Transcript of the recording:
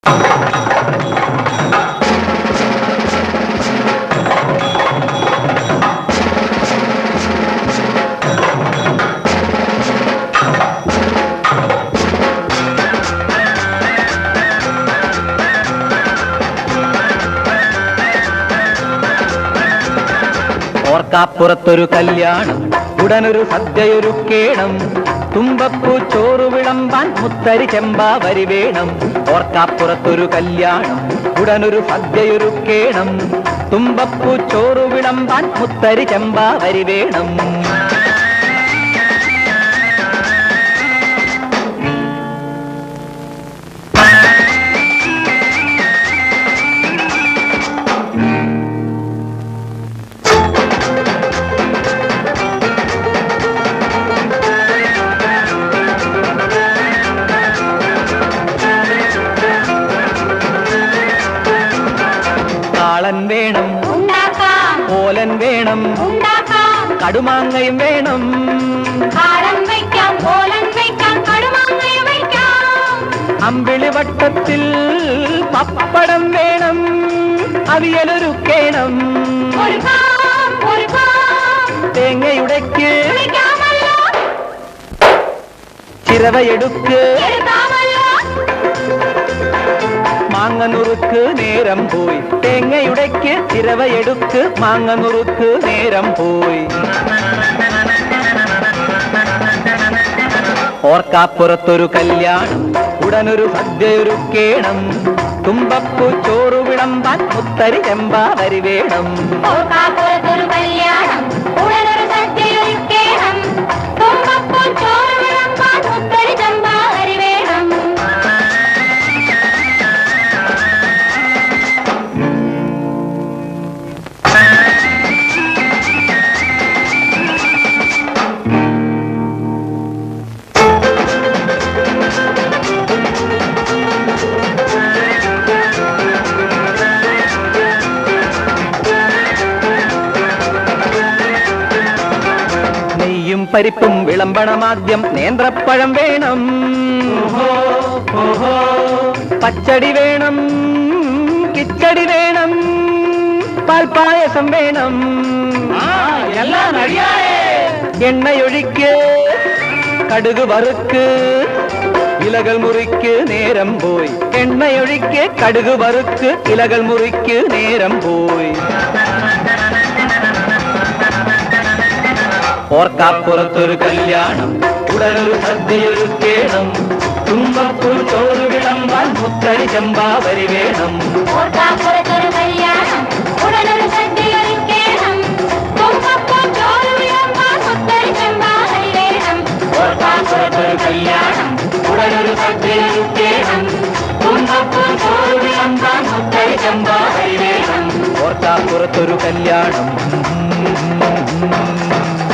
ഓർക്കാപ്പുറത്തൊരു കല്യാണം ഉടനൊരു സദ്യയൊരുക്കേണം തുമ്പപ്പൂ ചോറ് വിളമ്പാൻ മുത്തരി ചെമ്പാവരി വേണം ഓർക്കാപ്പുറത്തൊരു കല്യാണം ഉടനൊരു സദ്യയൊരുക്കേണം തുമ്പപ്പൂ ചോറ് വിളമ്പാൻ മുത്തരി ചെമ്പാവരി വേണം കാളൻ വേണം ഉണ്ടാക്കാം ഓലൻ വേണം ഉണ്ടാക്കാം കടുമാങ്ങയും വേണം കാളം വയ്ക്കാം കോലൻ വയ്ക്കാം കടുമാങ്ങയും വയ്ക്കാം അമ്പിളി വട്ടത്തിൽ പപ്പടം വേണം അവിയലൊരുക്കേണം ഒരുക്കാം ഒരുക്കാം തേങ്ങയുടയ്ക്ക് വിളിക്കാമല്ലോ ചിരവയെടുക്ക് എടുക്കാമല്ലോ മാങ്ങ നുറുക്ക് നേരം പോയി തേങ്ങയുടയ്ക്ക് ചിരവയെടുക്ക് മാങ്ങ നുറുക്ക് നേരം പോയി ഓർക്കാപ്പുറത്തൊരു കല്യാണം ഉടനൊരു സദ്യയൊരുക്കേണം തുമ്പപ്പൂ ചോറ് വിളമ്പാൻ മുത്തരി ചെമ്പാവരി വേണം ഓർക്കാപ്പുറത്തൊരു കല്യാണം ഉടനൊരു സദ്യയൊരുക്കേണം തുമ്പപ്പൂ ചോറ് വിളമ്പാൻ മുത്തരി ചമ്പാവരി വേണം നെയ്യും പരിപ്പും വിളമ്പണമാദ്യം നേന്ത്രപ്പഴം വേണം പച്ചടി വേണം കിച്ചടി വേണം പാൽപ്പായസം വേണം എണ്ണയൊഴിക്ക് കടുക് വറുക്ക് ഇലകൾ മുറിക്ക് നേരം പോയി എണ്ണയൊഴിക്ക് കടുക് വറുക്ക് ഇലകൾ മുറിക്ക് നേരം പോയി ഓർക്കാപ്പുറത്തൊരു കല്യാണം ഉടനൊരു സദ്യയൊരുക്കേണം തുമ്പപ്പൂ ചോറ് വിളമ്പാൻ മുത്തരി ചെമ്പാവരി വേണം ഓർക്കാപ്പുറത്തൊരു കല്യാണം ഉടനൊരു സദ്യയൊരുക്കേണം തുമ്പപ്പൂ ചോറ് വിളമ്പാൻ മുത്തരി ചമ്പാവരി വേണം ഓർക്കാപ്പുറത്തൊരു കല്യാണം ഉടനൊരു സദ്യയൊരുക്കേണം തുമ്പപ്പൂ ചോറ് വിളമ്പാൻ മുത്തരി ചെമ്പാവരി വേണം ഓർക്കാപ്പുറത്തൊരു കല്യാണം